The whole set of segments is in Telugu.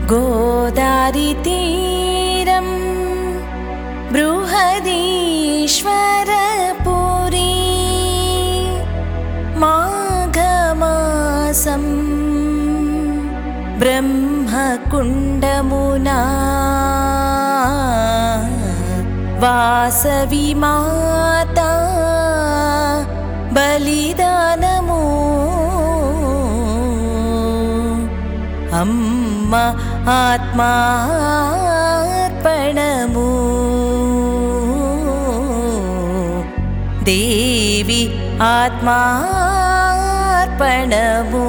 గోదారి తీరం బృహదీశ్వరపురి మాఘమాసం బ్రహ్మకుండమునా వాసవి మాతా బలిదానము అమ్మ ఆత్మార్పణము దేవి ఆత్మార్పణము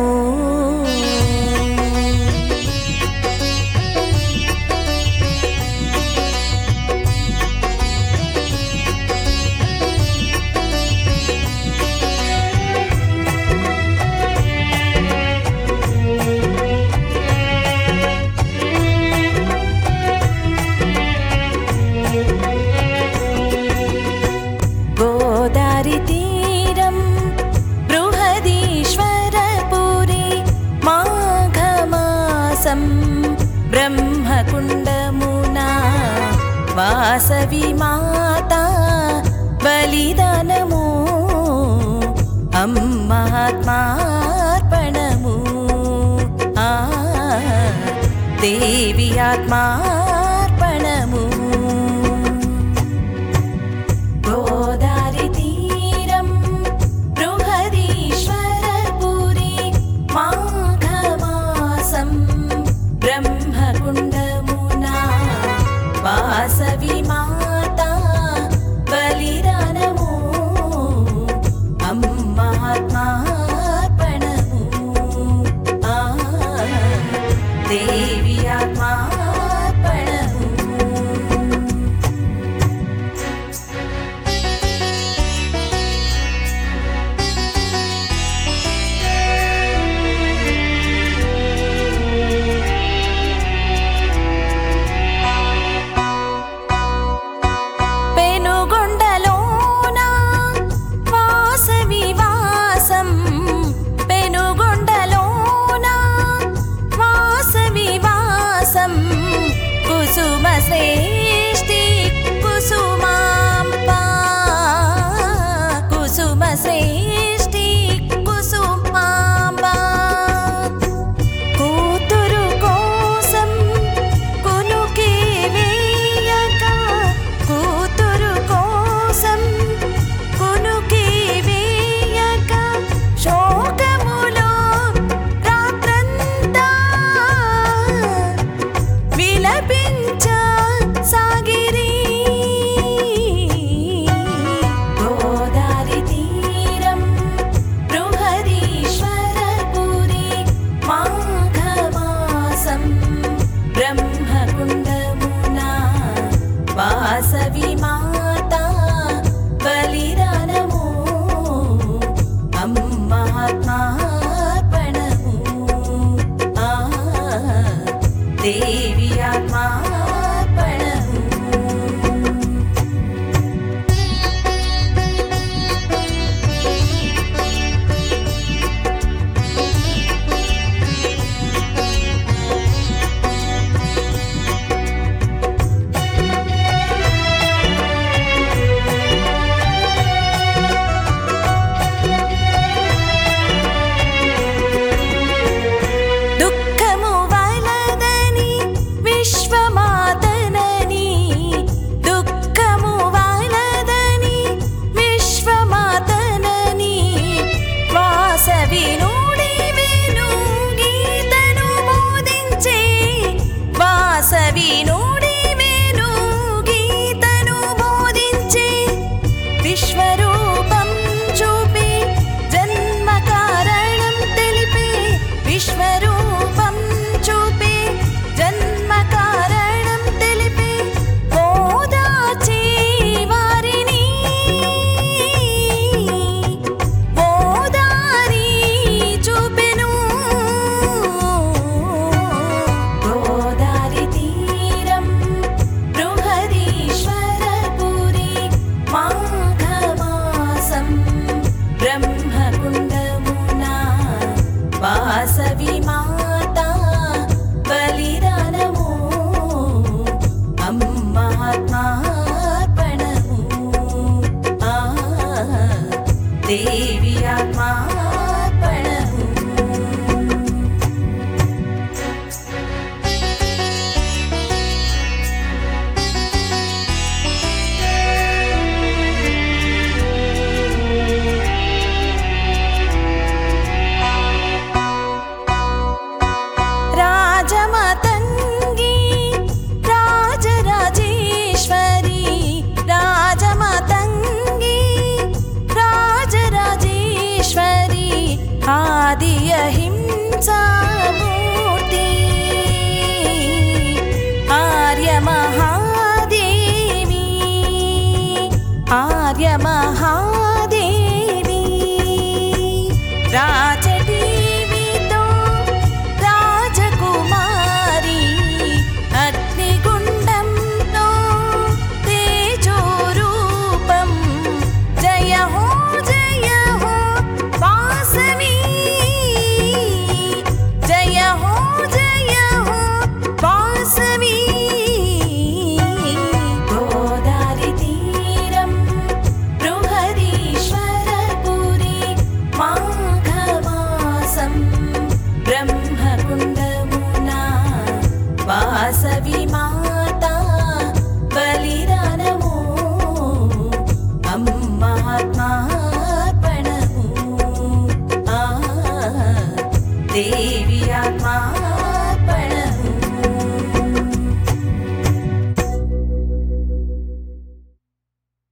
గోదారి తీరం బృహదీశ్వరపురి మాఘమాసం బ్రహ్మకుండమునా వాసవి మాతా బలిదానము అమ్మాత్మార్పణము ఆ దేవి ఆత్మార్పణము గోదారి తీరం బృహదీశ్వరపురి మాఘమాసం బ్రహ్మకుండమునా వాసవి మాతా బలిదానము అమ్మాత్మార్పణము ఆ దేవి ఆత్మార్పణము పెనుగొండలోన వాసవి వాసం పెనుగొండలోన వాసవి వాసం కుసుమ శ్రేష్ఠి కుసుమాంబా కుసుమ శ్రేష్ఠి కుసుమాంబా కూతురు కోసం కునుకే వేయక కూతురు కోసం కునుకే వేయక శోకములో రాత్రంతా విలపించ సాగిరి గోదారి తీరం బృహదీశ్వరపురి మాఘమాసం బ్రహ్మకుండమునా వాసవి మాతా బలిదానము అమ్మాత్మార్పణము ఆ దేవి